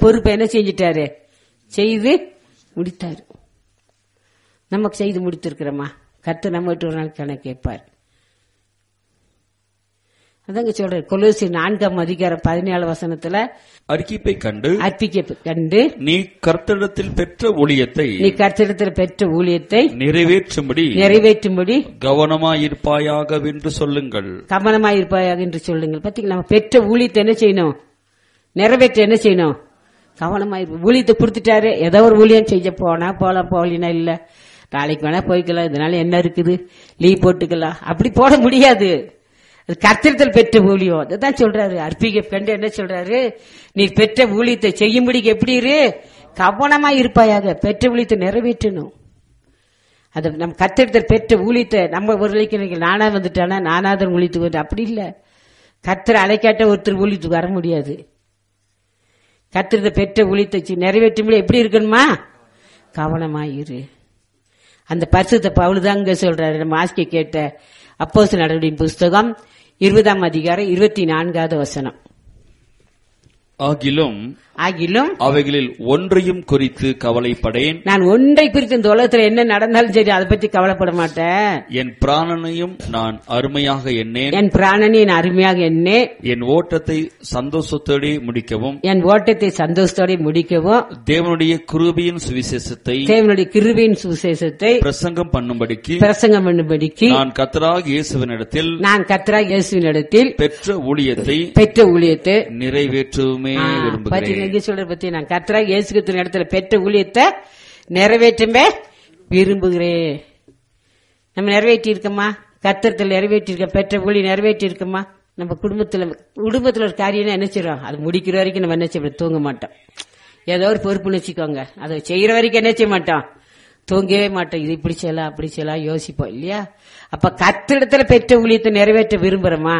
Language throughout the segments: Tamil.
பொறுப்பை என்ன செஞ்சிட்டாரு செய்து முடித்தாரு நமக்கு செய்து முடித்திருக்கிறோமா கர்த்தர் நம்ம விட்டு ஒரு நாள் கணக்கு கேட்பார் அதாங்க சொல்ற கொலோசி நான்காம் அதிகாரம் பதினேழு வசனத்துல அறிக்கைப்பை கண்டு அர்ப்பிக்க கண்டு நீ கர்த்தரிடத்தில் பெற்ற ஊழியத்தை நீ கர்த்தரிடத்தில் பெற்ற ஊழியத்தை நிறைவேற்றும்படி நிறைவேற்றும்படி கவனமாயிருப்பாயாகவென்று சொல்லுங்கள் கவனமாயிருப்பாயாக என்று சொல்லுங்கள் பாத்தீங்களா நம்ம பெற்ற ஊழியத்தை என்ன செய்யணும் நிறைவேற்ற என்ன செய்யணும் கவனமாயிரு ஊழியத்தை கொடுத்துட்டாரு ஏதோ ஒரு ஊழியம் செய்ய போனா போலாம் போகலினா இல்ல நாளைக்கு வேணா போய்க்கலாம் இதனால என்ன இருக்குது லீவ் போட்டுக்கலாம் அப்படி போட முடியாது அது கர்த்தரித்தல் பெற்ற ஊழியம் அதுதான் சொல்றாரு அர்ப்பிக கண்டு என்ன சொல்றாரு நீ பெற்ற ஊழியத்தை செய்யும்படிக்கு எப்படி இரு கவனமா இருப்பாயாக பெற்ற ஊழியத்தை நிறைவேற்றணும் அது நம்ம கத்தெடுத்தல் பெற்ற ஊழியத்தை நம்ம ஒரு நிலைக்கு நானா வந்துட்டானா நானாதன் ஊழியத்துக்கு வந்து அப்படி இல்ல கத்தரை அழைக்காட்ட ஒருத்தர் ஊழியத்துக்கு வர முடியாது கத்திரத்தை பெற்ற ஊழியத்தை செய்- நிறைவேற்றும்படி எப்படி இருக்கணுமா கவனமாயிரு அந்த பரிசுத்த பவுலுதாங்க சொல்றாரு நம்ம ஆசிக்க கேட்ட அப்போஸ் நடவடின் புஸ்தகம் இருபதாம் அதிகாரம் இருபத்தி நான்காவது வசனம் ஆகிலும் ஆகிலும் அவைகளில் ஒன்றையும் குறித்து கவலைப்படேன் நான் ஒன்றை குறித்து இந்த உலகத்துல என்ன நடந்தாலும் சரி அதை பத்தி கவலைப்பட மாட்டேன் என் பிராணனையும் நான் அருமையாக எண்ணேன் என் பிராணனை நான் அருமையாக எண்ணே என் ஓட்டத்தை சந்தோஷத்தோടെ முடிக்கவும் என் ஓட்டத்தை சந்தோஷத்தோட முடிக்கவும் தேவனுடைய குருபியின் சுவிசேஷத்தை தேவனுடைய கிருபையின் சுவிசேஷத்தை பிரசங்கம் பண்ணும்படிக்கு பிரசங்கம் பண்ணும்படிக்கு நான் கத்தராக இயேசுவினிடத்தில் நான் கத்ரா இயேசுவின் இடத்தில் பெற்ற ஊழியத்தை பெற்ற ஊழியத்தை நிறைவேற்றவுமே ஆ, விரும்புகிறேன் பாத்தீங்களா, இங்க சொல்ற பத்தி நான் கத்ரா இயேசுகிற இடத்துல பெற்ற ஊழியத்தை நிறைவேற்றுமே விரும்புகிறேன் நம்ம நிறைவேற்றி இருக்கோமா கத்திரத்தில் நிறைவேற்றி இருக்க பெற்ற ஊழி நிறைவேற்றி இருக்கோமா நம்ம குடும்பத்துல குடும்பத்துல ஒரு காரியம் என்ன செய்றோம் அது முடிக்கிற வரைக்கும் நம்ம என்ன செய்ய தூங்க மாட்டோம் ஏதோ ஒரு பொறுப்புன்னு வச்சுக்கோங்க அதை செய்யற வரைக்கும் என்ன செய்ய மாட்டோம் தூங்கவே மாட்டோம் இது இப்படி செய்யலாம் அப்படி செய்யலாம் யோசிப்போம் இல்லையா அப்ப கத்திடத்துல பெற்ற ஊழியத்தை நிறைவேற்ற விரும்புறோமா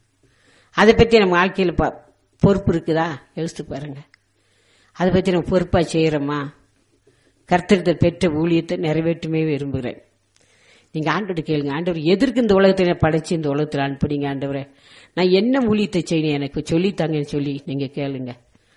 அதை பத்தி நம்ம வாழ்க்கையில ப- பொறுப்பு இருக்குதா யோசித்து பாருங்க அதை பத்தி நம்ம பொறுப்பா செய்யறோமா கர்த்தரிடத்தில் பெற்ற ஊழியத்தை நிறைவேற்றுமே விரும்புகிறேன் நீங்க ஆண்டோட கேளுங்க ஆண்டவர் எதற்கு இந்த உலகத்தை என்னை படைச்சு இந்த உலகத்தில் அனுப்புனீங்க ஆண்டவரே நான் என்ன ஊழியத்தை செய்யணும் எனக்கு சொல்லித்தாங்கன்னு சொல்லி நீங்க கேளுங்க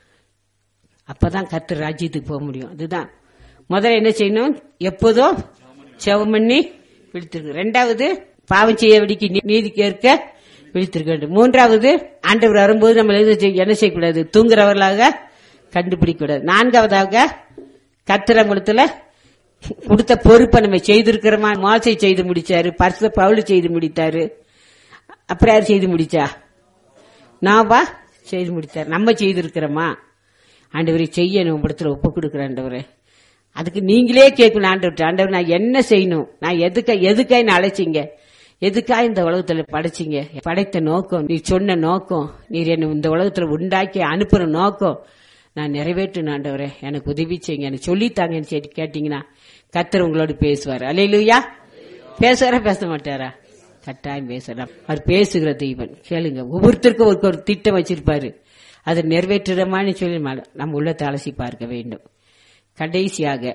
அப்பதான் கர்த்தர் ராஜ்யத்துக்கு போக முடியும் அதுதான் முதல்ல என்ன செய்யணும் எப்போதும் செவம் பண்ணி விழித்திருக்கு ரெண்டாவது பாவம் செய்ய வெடிக்கு நீதி கேட்க விழித்திருக்க வேண்டும் மூன்றாவது ஆண்டவர் வரும்போது நம்ம எது செய்ய- என்ன செய்யக்கூடாது தூங்குறவர்களாக கண்டுபிடிக்க கூடாது நான்காவதாக கத்திரங்குளத்துல கொடுத்த பொறுப்பை நம்ம செய்திருக்கிறோமா மோசை செய்து முடிச்சாரு பரிசு பவுல் செய்து முடித்தாரு அப்புறம் யார் செய்து முடிச்சா நாவா செய்து முடித்தார் நம்ம செய்திருக்கிறோமா ஆண்டவரை செய்யணும் உங்களிடத்துல ஒப்பு கொடுக்குறேன் ஆண்டவரே அதுக்கு நீங்களே கேட்கணும் ஆண்டவர் ஆண்டவர் நான் என்ன செய்யணும் நான் எதுக்கா எதுக்காய் என்ன அழைச்சிங்க எதுக்காய் இந்த உலகத்துல படைச்சிங்க படைத்த நோக்கம் நீ சொன்ன நோக்கம் நீர் என்ன இந்த உலகத்துல உண்டாக்கி அனுப்புற நோக்கம் நான் நிறைவேற்றணும் ஆண்டவரே எனக்கு உதவி செய்யுங்க எனக்கு சொல்லித்தாங்கன்னு சொல்லி கேட்டீங்கன்னா கத்தர் உங்களோட பேசுவார் அலையிலுயா பேசுவாரா பேச மாட்டாரா கட்டாயம் பேசலாம் அவர் பேசுகிற தெய்வன் கேளுங்க ஒவ்வொருத்தருக்கும் ஒரு ஒரு திட்டம் வச்சிருப்பாரு அதை நிறைவேற்றுறமான்னு சொல்லி ம- நம்ம உள்ளத்தை அலசி பார்க்க வேண்டும் கடைசியாக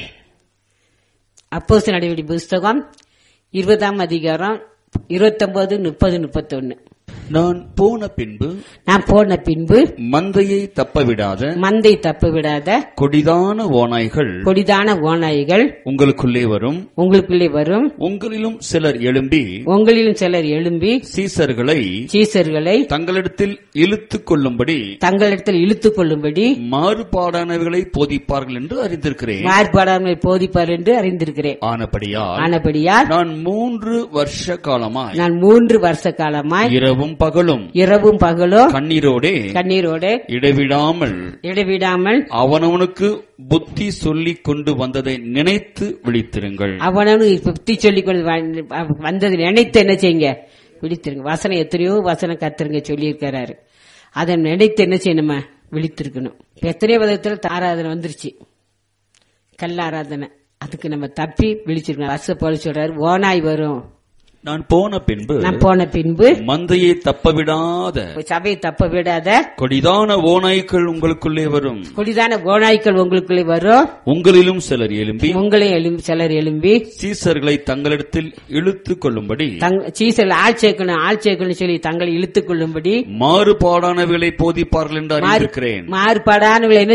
அப்போஸ் நடவடி புஸ்தகம் இருபதாம் அதிகாரம் இருபத்தொன்பது முப்பது முப்பத்தொன்னு நான் போன பின்பு நான் போன பின்பு மந்தையை தப்பவிடாத மந்தை தப்பு விடாத கொடிதான ஓநாய்கள் கொடிதான ஓநாய்கள் உங்களுக்குள்ளே வரும் உங்களுக்குள்ளே வரும் உங்களிலும் சிலர் எழும்பி உங்களிலும் சிலர் எழும்பி சீசர்களை சீசர்களை தங்களிடத்தில் இழுத்துக் கொள்ளும்படி தங்களிடத்தில் இழுத்துக் கொள்ளும்படி மாறுபாடானவைகளை போதிப்பார்கள் என்று அறிந்திருக்கிறேன் மாறுபாடாமல் போதிப்பார் என்று அறிந்திருக்கிறேன் ஆனபடியால் ஆனபடியால் நான் மூன்று வருஷ காலமாய் நான் மூன்று வருஷ காலமாய் இரவும் பகலும் இரவும் பகலும் கண்ணீரோடே கண்ணீரோடு இடைவிடாமல் இடைவிடாமல் அவனவனுக்கு புத்தி சொல்லிக் கொண்டு வந்ததை நினைத்து விழித்திருங்கள் அவனவனு புத்தி சொல்லிக் கொண்டு வ- வந்தது நினைத்து என்ன செய்யுங்க விழித்திருங்க வசனம் எத்தனையோ வசனம் கத்துருங்க சொல்லி இருக்கிறாரு அதை நினைத்து என்ன செய்யணுமா விழித்திருக்கணும் இப்ப எத்தனையோ விதத்துல தாராதனை வந்துருச்சு கல்லாராதனை அதுக்கு நம்ம தப்பி விழிச்சிருக்கணும் வச போல சொல்றாரு ஓனாய் வரும் நான் போன பின்பு நான் போன பின்பு மந்தையை தப்பவிடாத சபையை தப்ப விடாத கொடிதான ஓநாய்க்கள் உங்களுக்குள்ளே வரும் கொடிதான ஓநாய்க்கள் உங்களுக்குள்ளே வரும் உங்களிலும் சிலர் எழும்பி உங்களை எழும்பி சிலர் எழும்பி சீசர்களை தங்களிடத்தில் இழுத்துக் கொள்ளும்படி தங்க சீசல் ஆள் சேர்க்கணும் ஆள் சேர்க்கணும் சொல்லி தங்களை இழுத்துக் கொள்ளும்படி மாறுபாடானவைகளை போதிப்பார்கள் என்று அறிந்திருக்கிறேன் மாறுபாடானவர்கள் என்ன